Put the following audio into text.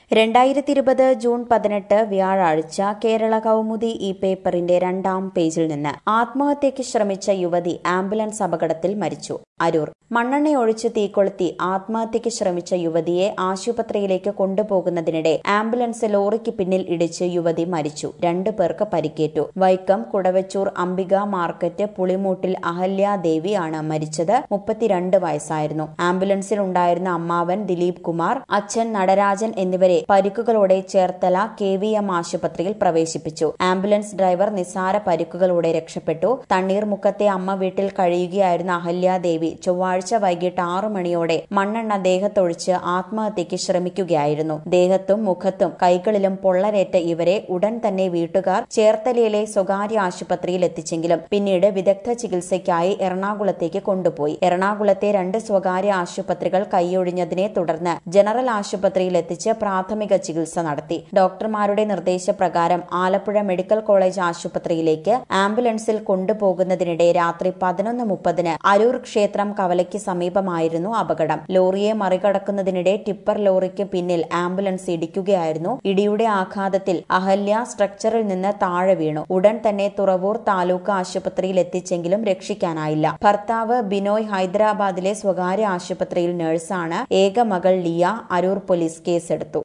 രണ്ടായിരത്തി ഇരുപത് ജൂൺ പതിനെട്ട് വ്യാഴാഴ്ച കേരള കൗമുദി ഈ പേപ്പറിന്റെ രണ്ടാം പേജിൽ നിന്ന് ആത്മഹത്യയ്ക്ക് ശ്രമിച്ച യുവതി ആംബുലൻസ് അപകടത്തിൽ മരിച്ചു അരൂർ മണ്ണെണ്ണയൊഴിച്ച് തീകൊളുത്തി ആത്മഹത്യയ്ക്ക് ശ്രമിച്ച യുവതിയെ ആശുപത്രിയിലേക്ക് കൊണ്ടുപോകുന്നതിനിടെ ആംബുലൻസ് ലോറിക്ക് പിന്നിൽ ഇടിച്ച് യുവതി മരിച്ചു രണ്ടു പേർക്ക് പരിക്കേറ്റു വൈക്കം കുടവച്ചൂർ അംബിക മാർക്കറ്റ് പുളിമൂട്ടിൽ അഹല്യാദേവി ആണ് മരിച്ചത് മുപ്പത്തിരണ്ട് വയസ്സായിരുന്നു ആംബുലൻസിൽ ഉണ്ടായിരുന്ന അമ്മാവൻ ദിലീപ് കുമാർ അച്ഛൻ നടരാജൻ എന്നിവരെ പരിക്കുകളോടെ ചേർത്തല കെ വി എം ആശുപത്രിയിൽ പ്രവേശിപ്പിച്ചു ആംബുലൻസ് ഡ്രൈവർ നിസ്സാര പരിക്കുകളോടെ രക്ഷപ്പെട്ടു തണ്ണീർമുക്കത്തെ അമ്മ വീട്ടിൽ കഴിയുകയായിരുന്ന അഹല്യാദേവി ചൊവ്വാഴ്ച വൈകിട്ട് ആറു മണിയോടെ മണ്ണെണ്ണ ദേഹത്തൊഴിച്ച് ആത്മഹത്യയ്ക്ക് ശ്രമിക്കുകയായിരുന്നു ദേഹത്തും മുഖത്തും കൈകളിലും പൊള്ളലേറ്റ ഇവരെ ഉടൻ തന്നെ വീട്ടുകാർ ചേർത്തലയിലെ സ്വകാര്യ ആശുപത്രിയിൽ എത്തിച്ചെങ്കിലും പിന്നീട് വിദഗ്ധ ചികിത്സയ്ക്കായി എറണാകുളത്തേക്ക് കൊണ്ടുപോയി എറണാകുളത്തെ രണ്ട് സ്വകാര്യ ആശുപത്രികൾ കൈയൊഴിഞ്ഞതിനെ തുടർന്ന് ജനറൽ ആശുപത്രിയിൽ എത്തിച്ച് പ്രാഥമിക ചികിത്സ നടത്തി ഡോക്ടർമാരുടെ നിർദ്ദേശപ്രകാരം ആലപ്പുഴ മെഡിക്കൽ കോളേജ് ആശുപത്രിയിലേക്ക് ആംബുലൻസിൽ കൊണ്ടുപോകുന്നതിനിടെ രാത്രി പതിനൊന്ന് മുപ്പതിന് അരൂർ ക്ഷേത്രം കവലയ്ക്ക് സമീപമായിരുന്നു അപകടം ലോറിയെ മറികടക്കുന്നതിനിടെ ടിപ്പർ ലോറിക്ക് പിന്നിൽ ആംബുലൻസ് ഇടിക്കുകയായിരുന്നു ഇടിയുടെ ആഘാതത്തിൽ അഹല്യ സ്ട്രക്ചറിൽ നിന്ന് താഴെ വീണു ഉടൻ തന്നെ തുറവൂർ താലൂക്ക് ആശുപത്രിയിൽ എത്തിച്ചെങ്കിലും രക്ഷിക്കാനായില്ല ഭർത്താവ് ബിനോയ് ഹൈദരാബാദിലെ സ്വകാര്യ ആശുപത്രിയിൽ നഴ്സാണ് ഏക മകൾ ലിയ അരൂർ പോലീസ് കേസെടുത്തു